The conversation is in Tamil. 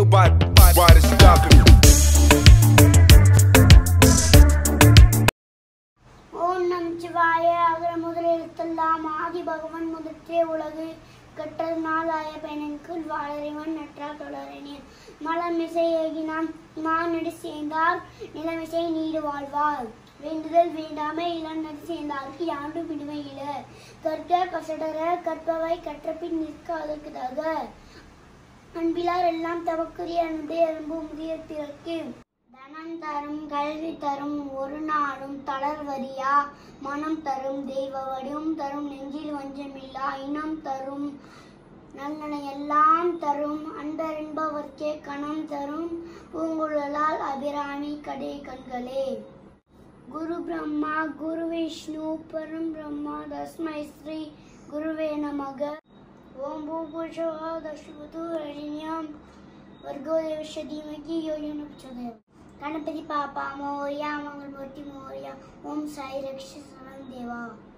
nobody, nobody stopping me. ஓம் நம் சிவாய அகர முதல் எழுத்தெல்லாம் ஆதி பகவன் முதற்றே உலகு கற்றது நாளாய பயனன்குள் வாழறிவன் நற்றால் தொடரணியன் மலமிசை ஏகினான் மானடி சேர்ந்தார் நிலமிசை நீடு வாழ்வார் வேண்டுதல் வேண்டாமை இளநடி சேர்ந்தார்க்கு யாண்டு பிடிமை இல கற்க கசடர கற்பவை கற்றபின் நிற்க அதற்கு தக அன்பிலார் எல்லாம் தவக்குரிய அன்பே அன்பு முதிய திறக்கு தனம் தரும் கல்வி தரும் ஒரு நாளும் தளர்வரியா மனம் தரும் தெய்வ வடிவம் தரும் நெஞ்சில் வஞ்சமில்லா இனம் தரும் நல்லன எல்லாம் தரும் அன்பரென்பவர்க்கே கணம் தரும் பூங்குழலால் அபிராமி கடை கண்களே குரு பிரம்மா குரு விஷ்ணு பரம் பிரம்மா தஸ்மை ஸ்ரீ குருவே நமக ஓம் பூபுஷோ தஷ்வது ரஜினியாம் वर्गो देवस्य धीमहि यो यो न प्रचोदयात् गणपति पापा मोर्या मंगलमूर्ति मोर्या ओम साई रक्ष देवा